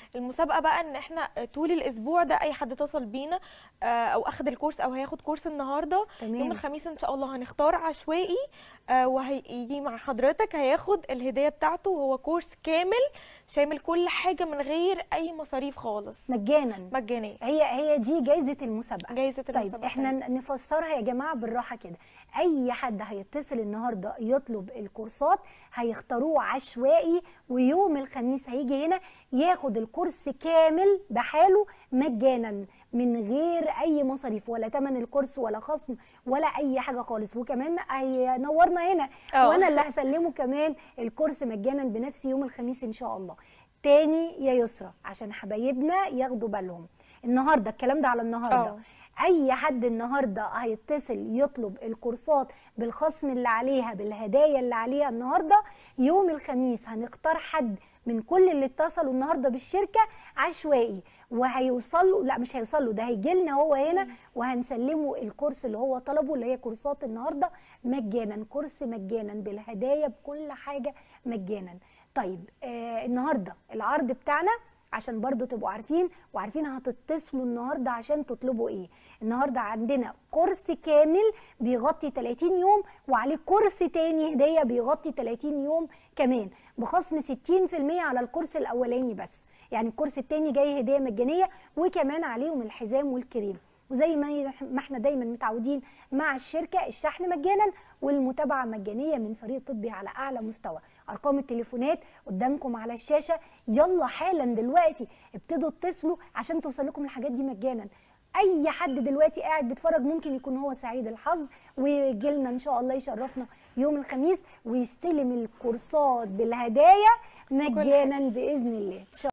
المسابقه بقى ان احنا طول الاسبوع ده اي حد اتصل بينا آه، او اخد الكورس او هياخد كورس النهارده تمام. يوم الخميس ان شاء الله هنختار عشوائي آه، وهيجي مع حضرتك هياخد الهديه بتاعته وهو كورس كامل شامل كل حاجه من غير اي مصاريف خالص مجانا مجانيه هي هي دي جايزه المسابقه جايزه طيب المسابقة احنا فعلا. نفسرها يا جماعه بالراحه كده اي حد هيتصل النهارده يطلب الكورسات هيختاروه عشوائي ويوم الخميس هيجي هنا ياخد الكورس كامل بحاله مجانا من غير اي مصاريف ولا تمن الكورس ولا خصم ولا اي حاجه خالص وكمان هينورنا هنا اه. وانا اللي هسلمه كمان الكورس مجانا بنفسي يوم الخميس ان شاء الله تاني يا يسرى عشان حبايبنا ياخدوا بالهم النهارده الكلام ده على النهارده اه. اي حد النهارده هيتصل يطلب الكورسات بالخصم اللي عليها بالهدايا اللي عليها النهارده يوم الخميس هنختار حد من كل اللي اتصلوا النهارده بالشركه عشوائي وهيوصل له لا مش هيوصل له ده هيجي لنا هو هنا وهنسلمه الكورس اللي هو طلبه اللي هي كورسات النهارده مجانا كورس مجانا بالهدايا بكل حاجه مجانا طيب آه النهارده العرض بتاعنا عشان برضو تبقوا عارفين وعارفين هتتصلوا النهارده عشان تطلبوا ايه النهارده عندنا كورس كامل بيغطي 30 يوم وعليه كورس تاني هديه بيغطي 30 يوم كمان بخصم 60% على الكورس الاولاني بس يعني الكورس التاني جاي هديه مجانيه وكمان عليهم الحزام والكريم وزي ما ما احنا دايما متعودين مع الشركه الشحن مجانا والمتابعه مجانيه من فريق طبي على اعلى مستوى ارقام التليفونات قدامكم على الشاشه يلا حالا دلوقتي ابتدوا اتصلوا عشان توصل لكم الحاجات دي مجانا اي حد دلوقتي قاعد بيتفرج ممكن يكون هو سعيد الحظ ويجي لنا ان شاء الله يشرفنا يوم الخميس ويستلم الكورسات بالهدايا مجانا باذن الله إن شاء